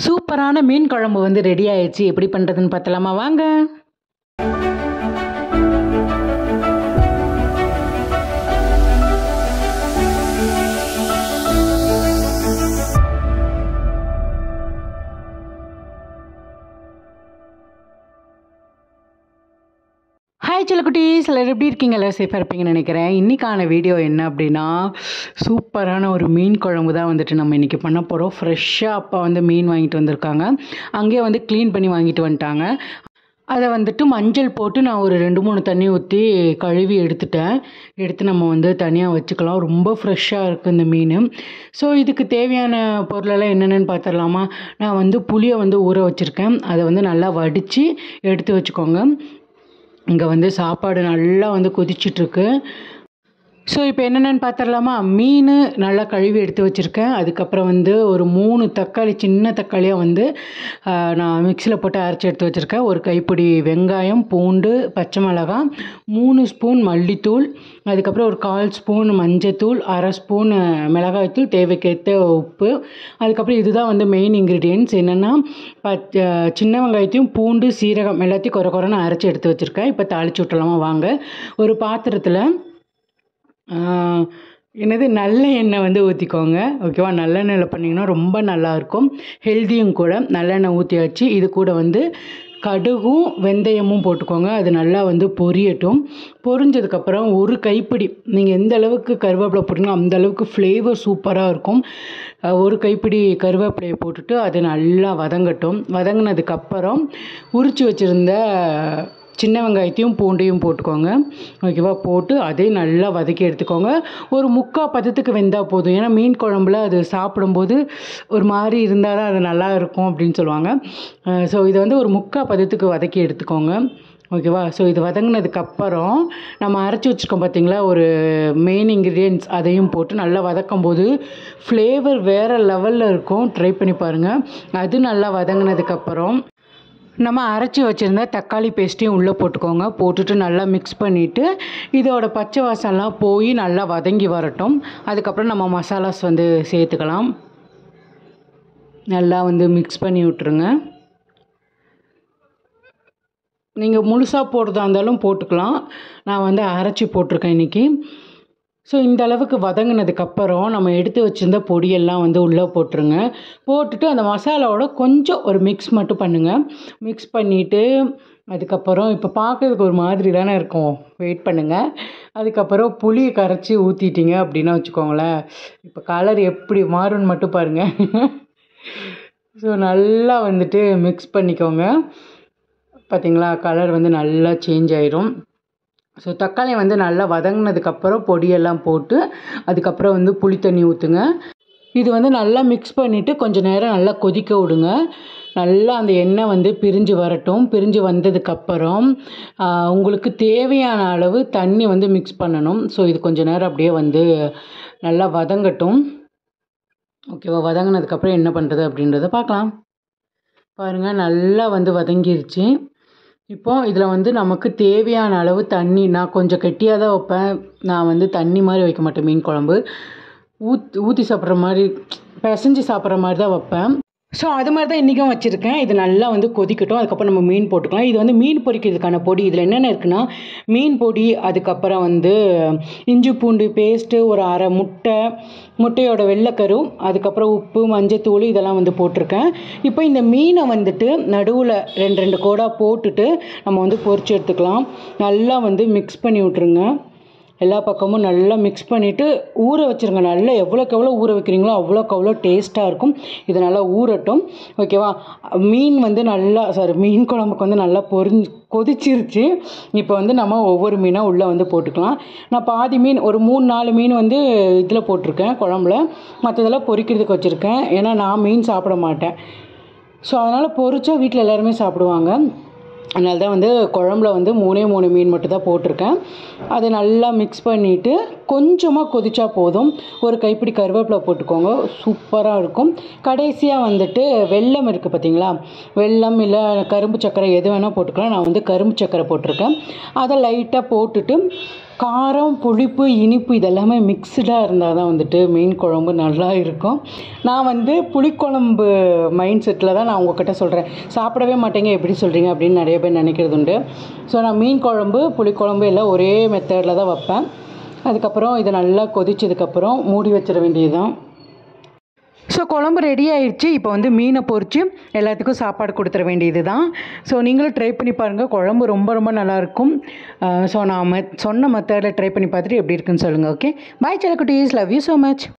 சூப்பரான மீன் குழம்பு வந்து ரெடி ஆயிடுச்சு எப்படி பண்ணுறதுன்னு பார்த்தலாமா வாங்க ஹாய் சிலக்குட்டீஸ் எல்லாரும் எப்படி இருக்கீங்க எல்லோரும் சேஃபாக இருப்பீங்கன்னு நினைக்கிறேன் இன்றைக்கான வீடியோ என்ன அப்படின்னா சூப்பரான ஒரு மீன் குழம்பு தான் வந்துட்டு நம்ம இன்றைக்கி பண்ண போகிறோம் ஃப்ரெஷ்ஷாக அப்பா வந்து மீன் வாங்கிட்டு வந்திருக்காங்க அங்கேயே வந்து க்ளீன் பண்ணி வாங்கிட்டு வந்துட்டாங்க அதை வந்துட்டு மஞ்சள் போட்டு நான் ஒரு ரெண்டு மூணு தண்ணி ஊற்றி கழுவி எடுத்துட்டேன் எடுத்து நம்ம வந்து தனியாக வச்சுக்கலாம் ரொம்ப ஃப்ரெஷ்ஷாக இருக்குது இந்த மீன் ஸோ இதுக்கு தேவையான பொருளெல்லாம் என்னென்னு பார்த்துடலாமா நான் வந்து புளியை வந்து ஊற வச்சுருக்கேன் அதை வந்து நல்லா வடித்து எடுத்து வச்சுக்கோங்க இங்கே வந்து சாப்பாடு நல்லா வந்து கொதிச்சிட்ருக்கு ஸோ இப்போ என்னென்னு பார்த்துடலாமா மீன் நல்லா கழுவி எடுத்து வச்சுருக்கேன் அதுக்கப்புறம் வந்து ஒரு மூணு தக்காளி சின்ன தக்காளியாக வந்து ஆஹ், நான் மிக்சியில் போட்டு அரைச்சி எடுத்து வச்சுருக்கேன் ஒரு கைப்பிடி வெங்காயம் பூண்டு பச்சை மிளகாய் மூணு ஸ்பூன் மல்லித்தூள் அதுக்கப்புறம் ஒரு கால் ஸ்பூன் மஞ்சத்தூள் அரை ஸ்பூன் மிளகாய்த்தூள் தேவைக்கேற்ற உப்பு அதுக்கப்புறம் இதுதான் வந்து மெயின் இன்க்ரீடியன்ட்ஸ் என்னென்னா பச் சின்ன வெங்காயத்தையும் பூண்டு சீரகம் எல்லாத்தையும் குறை குறைன்னு அரைச்சி எடுத்து வச்சுருக்கேன் இப்போ தாளிச்சு விட்டலாமா வாங்க ஒரு பாத்திரத்தில் ஆஹ், என்னது நல்ல எண்ணெய் வந்து ஊற்றிக்கோங்க ஓகேவா நல்லெண்ணெயில் பண்ணிங்கன்னா ரொம்ப நல்லாயிருக்கும் ஹெல்த்தியும் கூட நல்லெண்ணெய் ஊற்றியாச்சு இது கூட வந்து கடுகும் வெந்தயமும் போட்டுக்கோங்க அது நல்லா வந்து பொரியட்டும் பொரிஞ்சதுக்கப்புறம் ஒரு கைப்பிடி நீங்கள் எந்த அளவுக்கு கருவேப்பிலை போட்டிங்களோ அந்த அளவுக்கு ஃப்ளேவர் சூப்பராக இருக்கும் அஹ் ஒரு கைப்பிடி கருவேப்பிலையை போட்டுட்டு அது நல்லா வதங்கட்டும் வதங்கினதுக்கப்புறம் உரித்து வச்சுருந்த சின்ன வெங்காயத்தையும் பூண்டையும் போட்டுக்கோங்க ஓகேவா போட்டு அதையும் நல்லா வதக்கி எடுத்துக்கோங்க ஒரு முக்கால் பதத்துக்கு வெந்தால் போதும் ஏன்னா மீன் குழம்புல அது சாப்பிடும்போது ஒரு மாதிரி இருந்தால் தான் அது நல்லா இருக்கும் அப்படின்னு சொல்லுவாங்க ஸோ இதை வந்து ஒரு முக்கால் பதத்துக்கு வதக்கி எடுத்துக்கோங்க ஓகேவா ஸோ இது வதங்கினதுக்கப்புறம் நம்ம அரைச்சி வச்சுருக்கோம் பார்த்தீங்களா ஒரு மெயின் இன்க்ரீடியன்ட்ஸ் அதையும் போட்டு நல்லா வதக்கும் போது ஃப்ளேவர் வேறு லெவலில் இருக்கும் ட்ரை பண்ணி பாருங்கள் அது நல்லா வதங்கினதுக்கப்புறம் நம்ம அரைச்சி வச்சுருந்த தக்காளி பேஸ்ட்டையும் உள்ளே போட்டுக்கோங்க போட்டுட்டு நல்லா மிக்ஸ் பண்ணிவிட்டு இதோட பச்சை வாசம்லாம் போய் நல்லா வதங்கி வரட்டும் அதுக்கப்புறம் நம்ம மசாலாஸ் வந்து சேர்த்துக்கலாம் நல்லா வந்து மிக்ஸ் பண்ணி விட்ருங்க நீங்கள் முழுசாக போடுறதா இருந்தாலும் போட்டுக்கலாம் நான் வந்து அரைச்சி போட்டிருக்கேன் இன்றைக்கி ஸோ இந்த அளவுக்கு வதங்கினதுக்கப்புறம் நம்ம எடுத்து வச்சுருந்த பொடியெல்லாம் வந்து உள்ளே போட்டுருங்க போட்டுட்டு அந்த மசாலாவோட கொஞ்சம் ஒரு மிக்ஸ் மட்டும் பண்ணுங்கள் மிக்ஸ் பண்ணிவிட்டு அதுக்கப்புறம் இப்போ பார்க்கறதுக்கு ஒரு மாதிரி தானே இருக்கும் வெயிட் பண்ணுங்கள் அதுக்கப்புறம் புளியை கரைச்சி ஊற்றிட்டீங்க அப்படின்னா வச்சுக்கோங்களேன் இப்போ கலர் எப்படி மாறும்னு மட்டும் பாருங்கள் ஸோ நல்லா வந்துட்டு மிக்ஸ் பண்ணிக்கோங்க பார்த்தீங்களா கலர் வந்து நல்லா சேஞ்ச் ஆயிரும் ஸோ தக்காளி வந்து நல்லா வதங்கினதுக்கப்புறம் பொடியெல்லாம் போட்டு அதுக்கப்புறம் வந்து புளி தண்ணி ஊற்றுங்க இது வந்து நல்லா மிக்ஸ் பண்ணிவிட்டு கொஞ்சம் நேரம் நல்லா கொதிக்க விடுங்க நல்லா அந்த எண்ணெய் வந்து பிரிஞ்சு வரட்டும் பிரிஞ்சு வந்ததுக்கப்புறம் ஆஹ், உங்களுக்கு தேவையான அளவு தண்ணி வந்து மிக்ஸ் பண்ணணும் ஸோ இது கொஞ்சம் நேரம் அப்படியே வந்து நல்லா வதங்கட்டும் ஓகேவா வதங்கினதுக்கப்புறம் என்ன பண்ணுறது அப்படின்றத பார்க்கலாம் பாருங்கள் நல்லா வந்து வதங்கிருச்சு இப்போ இதில் வந்து நமக்கு தேவையான அளவு தண்ணி நான் கொஞ்சம் கெட்டியாக தான் வைப்பேன் நான் வந்து தண்ணி மாதிரி வைக்க மாட்டேன் மீன் குழம்பு ஊத் ஊற்றி சாப்பிட்ற மாதிரி பிசைஞ்சு சாப்பிட்ற மாதிரி தான் வைப்பேன் ஸோ அது மாதிரி தான் இன்றைக்கும் வச்சுருக்கேன் இது நல்லா வந்து கொதிக்கட்டும் அதுக்கப்புறம் நம்ம மீன் போட்டுக்கலாம் இது வந்து மீன் பொரிக்கிறதுக்கான பொடி இதில் என்னென்ன இருக்குன்னா மீன் பொடி அதுக்கப்புறம் வந்து இஞ்சி பூண்டு பேஸ்ட்டு ஒரு அரை முட்டை முட்டையோட வெள்ளைக்கரு அதுக்கப்புறம் உப்பு மஞ்சத்தூள் இதெல்லாம் வந்து போட்டிருக்கேன் இப்போ இந்த மீனை வந்துட்டு நடுவில் ரெண்டு ரெண்டு கோடாக போட்டுட்டு நம்ம வந்து பொரிச்சு எடுத்துக்கலாம் நல்லா வந்து மிக்ஸ் பண்ணி விட்ருங்க எல்லா பக்கமும் நல்லா மிக்ஸ் பண்ணிவிட்டு ஊற வச்சுருங்க நல்லா எவ்வளோக்கு எவ்வளோ ஊற வைக்கிறீங்களோ அவ்வளோக்கு அவ்வளோ டேஸ்ட்டாக இருக்கும் இது நல்லா ஊறட்டும் ஓகேவா மீன் வந்து நல்லா சாரி மீன் குழம்புக்கு வந்து நல்லா பொரிஞ்சு கொதிச்சிருச்சு இப்போ வந்து நம்ம ஒவ்வொரு மீனாக உள்ளே வந்து போட்டுக்கலாம் நான் பாதி மீன் ஒரு மூணு நாலு மீன் வந்து இதில் போட்டிருக்கேன் குழம்புல மற்றதெல்லாம் பொரிக்கிறதுக்கு வச்சுருக்கேன் ஏன்னா நான் மீன் சாப்பிட மாட்டேன் ஸோ அதனால் பொரிச்சா வீட்டில் எல்லாருமே சாப்பிடுவாங்க அதனால தான் வந்து குழம்புல வந்து மூணே மூணு மீன் மட்டும் தான் போட்டிருக்கேன் அதை நல்லா மிக்ஸ் பண்ணிவிட்டு கொஞ்சமாக கொதிச்சா போதும் ஒரு கைப்பிடி கருவேப்பிலை போட்டுக்கோங்க சூப்பராக இருக்கும் கடைசியாக வந்துட்டு வெல்லம் இருக்குது பார்த்தீங்களா வெல்லம் இல்லை கரும்பு சர்க்கரை எது வேணால் போட்டுக்கலாம் நான் வந்து கரும்பு சர்க்கரை போட்டிருக்கேன் அதை லைட்டாக போட்டுட்டு காரம் புளிப்பு இனிப்பு இதெல்லாமே மிக்ஸ்டாக இருந்தால் தான் வந்துட்டு மீன் குழம்பு நல்லா இருக்கும் நான் வந்து புளிக்குழம்பு மைண்ட் செட்டில் தான் நான் உங்ககிட்ட சொல்கிறேன் சாப்பிடவே மாட்டேங்க எப்படி சொல்கிறீங்க அப்படின்னு நிறைய பேர் நினைக்கிறது உண்டு ஸோ நான் மீன் குழம்பு புளிக்குழம்பு எல்லாம் ஒரே மெத்தடில் தான் வைப்பேன் அதுக்கப்புறம் இதை நல்லா கொதிச்சதுக்கப்புறம் மூடி வச்சிட வேண்டியதுதான் ஸோ குழம்பு ரெடி ஆயிடுச்சு இப்போ வந்து மீனை பொரித்து எல்லாத்துக்கும் சாப்பாடு கொடுத்துட வேண்டியது தான் ஸோ நீங்களும் ட்ரை பண்ணி பாருங்கள் குழம்பு ரொம்ப ரொம்ப நல்லாயிருக்கும் ஸோ நான் மெத் சொன்ன மெத்தடில் ட்ரை பண்ணி பார்த்துட்டு எப்படி இருக்குன்னு சொல்லுங்கள் ஓகே பாய் செல்லக்குட்டீஸ் லவ் யூ ஸோ மச்